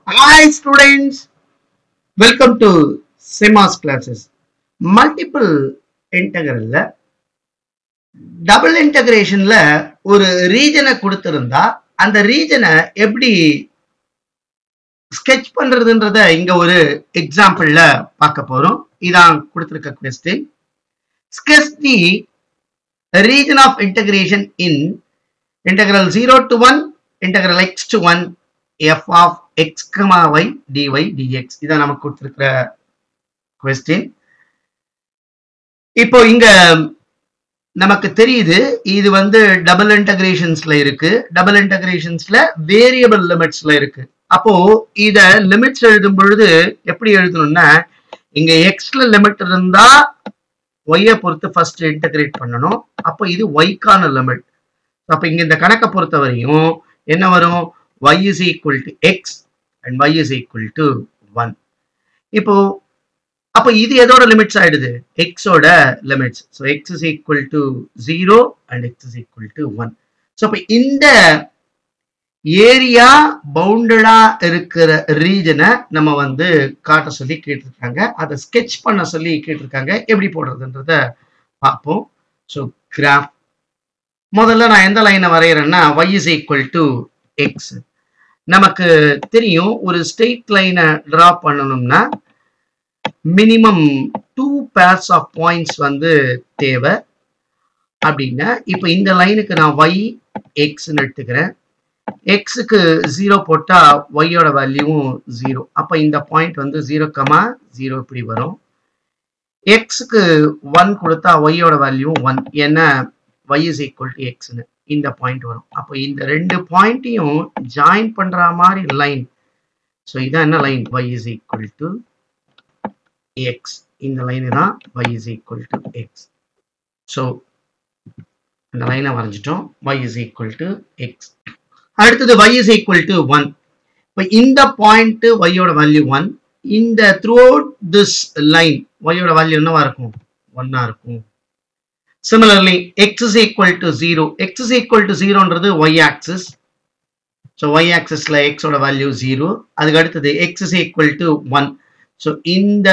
Hi students, welcome to SEMAS classes. Multiple integralல double இன்டகிரேஷன்ல ஒரு ரீஜனை கொடுத்திருந்தா அந்த ரீஜனை எப்படி ஸ்கெட்ச் பண்றதுன்றத இங்க ஒரு எக்ஸாம்பிள்ல பார்க்க போறோம் இதான் கொடுத்திருக்க question sketch the region of integration in integral 0 to 1 integral x to 1 f of x comma y dy dx இதான் நமக்கு கொடுத்திருக்கிற கொஸ்டின் இப்போ இங்க நமக்கு தெரியுது இது வந்து டபுள் இன்டகிரேஷன்ஸ்ல இருக்கு டபுள் இன்டகிரேஷன்ஸ்ல வேரியபிள் லிமிட்ஸ்ல இருக்கு அப்போ இத லிமிட்ஸ் எழுதும் பொழுது எப்படி எழுதணும்னா இங்க எக்ஸ்ல லிமிட் இருந்தா ஒய்யை பொறுத்து ஃபர்ஸ்ட் இன்டகிரேட் பண்ணணும் அப்போ இது ஒய்க்கான லிமிட் அப்ப இங்க இந்த கணக்கை பொறுத்த வரையும் என்ன வரும் y is equal to x and y is equal to 1 இப்போ அப்ப இது எதோட லிமிட்ஸ் ஆயிடுது x ஓட limits so x is equal to zero and x is equal to one so அப்ப இந்த ஏரியா பவுண்டடா இருக்கிற ரீஜனை நம்ம வந்து காட்ட சொல்லி கேட்டிருக்காங்க அதை ஸ்கெட்ச் பண்ண சொல்லி கேட்டிருக்காங்க எப்படி போடுறதுன்றத பார்ப்போம் ஸோ கிராஃப் முதல்ல நான் எந்த லைனை வரைகிறேன்னா y is equal to x நமக்கு தெரியும் ஒரு ஸ்ட்ரெயிட் லைனை டிரா பண்ணணும்னா minimum two pairs of points வந்து தேவை அப்படின்னா இப்போ இந்த லைனுக்கு நான் ஒய் எக்ஸ்ன்னு எடுத்துக்கிறேன் எக்ஸுக்கு ஜீரோ போட்டால் ஒய்யோட வேல்யூவும் ஜீரோ அப்போ இந்த பாயிண்ட் வந்து ஜீரோ கமா ஜீரோ இப்படி வரும் எக்ஸுக்கு ஒன் கொடுத்தா ஒய்யோட வேல்யூ ஒன் ஏன்னா y is equal to xன்னு இந்த பாயிண்ட் வரும் அப்போ இந்த ரெண்டு பாயிண்ட்டையும் ஜாயின் பண்ற மாதிரி லைன் ஸோ இதான் என்ன line y is equal to x இந்த லைன் தான் y is equal to x so இந்த லைனை வரைஞ்சிட்டோம் y is equal to x அடுத்தது y is equal to 1 இப்போ இந்த பாயிண்ட் ஒய்யோட வேல்யூ ஒன் இந்த த்ரூ அவுட் திஸ் லைன் ஒய்யோட வேல்யூ என்னவா இருக்கும் ஒன்னா இருக்கும் Similarly, x is equal to 0. x is equal to 0 ன்றது y axis. So, y axisல x ஓட value 0. அதுக்கு அடுத்தது x is equal to 1. So, இந்த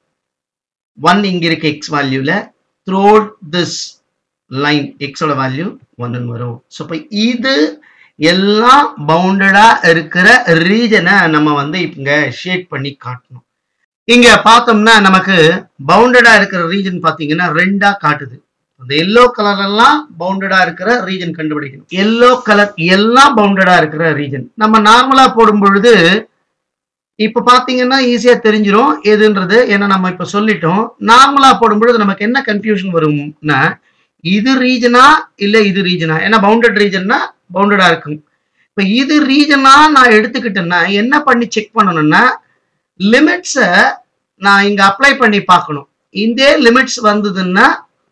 1 இங்க இருக்கு x valueல throughout this line x ஓட value 1 வரும். So, இப்போ இது எல்லாம் பவுண்டடா இருக்கிற ரீஜனை நம்ம வந்து இங்க ஷேட் பண்ணி காட்டணும் இங்க பார்த்தோம்னா நமக்கு பவுண்டடா இருக்கிற ரீஜன் பாத்தீங்கன்னா ரெண்டா காட்டுது அந்த எல்லோ கலர் எல்லாம் பவுண்டடா இருக்கிற ரீஜன் கண்டுபிடிக்கணும் எல்லோ கலர் எல்லாம் பவுண்டடா இருக்கிற ரீஜன் நம்ம நார்மலா போடும் பொழுது இப்ப பாத்தீங்கன்னா ஈஸியா தெரிஞ்சிடும் எதுன்றது ஏன்னா நம்ம இப்ப சொல்லிட்டோம் நார்மலா போடும் பொழுது நமக்கு என்ன கன்ஃபியூஷன் வரும்னா இது ரீஜனா இல்ல இது ரீஜனா ஏன்னா பவுண்டட் ரீஜன்னா பவுண்டடா இருக்கும் இப்ப இது ரீஜனா நான் எடுத்துக்கிட்டேன்னா என்ன பண்ணி செக் பண்ணணும்னா லிமிட்ஸை நான் இங்க அப்ளை பண்ணி பார்க்கணும் இந்த லிமிட்ஸ் வந்ததுன்னா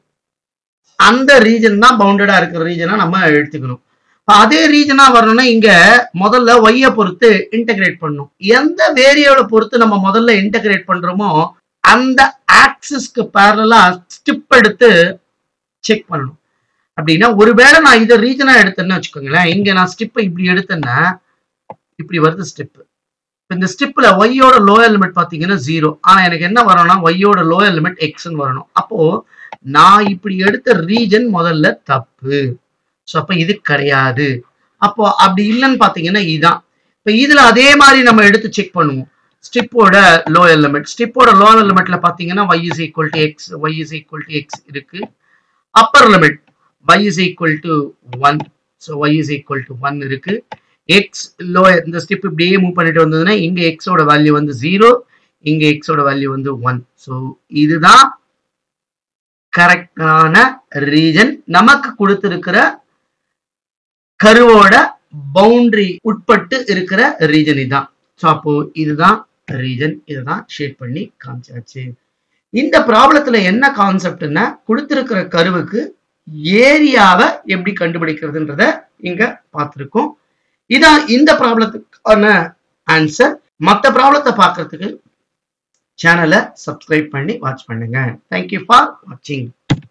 அந்த ரீஜன் தான் பவுண்டடா இருக்கிற ரீஜனா நம்ம எடுத்துக்கணும் அதே ரீஜனா வரணும்னா இங்க முதல்ல ஒய்ய பொறுத்து இன்டகிரேட் பண்ணணும் எந்த வேரியோட பொறுத்து நம்ம முதல்ல இன்டகிரேட் பண்றோமோ அந்த ஆக்சிஸ்க்கு பேரலா ஸ்டிப் எடுத்து செக் பண்ணணும் அப்படின்னா ஒருவேளை நான் இதை ரீஜனா எடுத்தேன்னு வச்சுக்கோங்களேன் இங்க நான் ஸ்டிப்பை இப்படி எடுத்தேன்னா இப்படி வருது ஸ்டெப் இந்த ஸ்டிப்ல ஒய்யோட லோயர் லிமிட் பாத்தீங்கன்னா ஜீரோ ஆனா எனக்கு என்ன வரணும்னா ஒய்யோட லோயர் லிமிட் எக்ஸ்ன்னு வரணும் அப்போ நான் இப்படி எடுத்த ரீஜன் முதல்ல தப்பு ஸோ அப்ப இது கிடையாது அப்போ அப்படி இல்லைன்னு பாத்தீங்கன்னா இதுதான் இப்ப இதுல அதே மாதிரி நம்ம எடுத்து செக் பண்ணுவோம் ஸ்டிப்போட லோயர் லிமிட் ஸ்டிப்போட லோயர் லிமிட்ல பாத்தீங்கன்னா y is equal to x y is equal to x இருக்கு upper limit y is equal to 1 so y is equal to 1 இருக்கு எக்ஸ் லோயர் இந்த ஸ்டெப் இப்படியே மூவ் பண்ணிட்டு வந்ததுன்னா இங்க எக்ஸோட வேல்யூ வந்து ஜீரோ இங்க எக்ஸோட வேல்யூ வந்து ஒன் ஸோ இதுதான் கரெக்டான ரீஜன் நமக்கு கொடுத்திருக்கிற கருவோட பவுண்டரி உட்பட்டு இருக்கிற ரீஜன் இதுதான் ஸோ அப்போ இதுதான் ரீஜன் இதுதான் ஷேட் பண்ணி காமிச்சாச்சு இந்த ப்ராப்ளத்துல என்ன கான்செப்ட்னா கொடுத்திருக்கிற கருவுக்கு ஏரியாவை எப்படி கண்டுபிடிக்கிறதுன்றத இங்க பார்த்துருக்கோம் இதான் இந்த ப்ராப்ளத்துக்கான ஆன்சர் மற்ற ப்ராப்ளத்தை பார்க்கறதுக்கு சேனலை சப்ஸ்கிரைப் பண்ணி வாட்ச் பண்ணுங்க தேங்க்யூ ஃபார் வாட்சிங்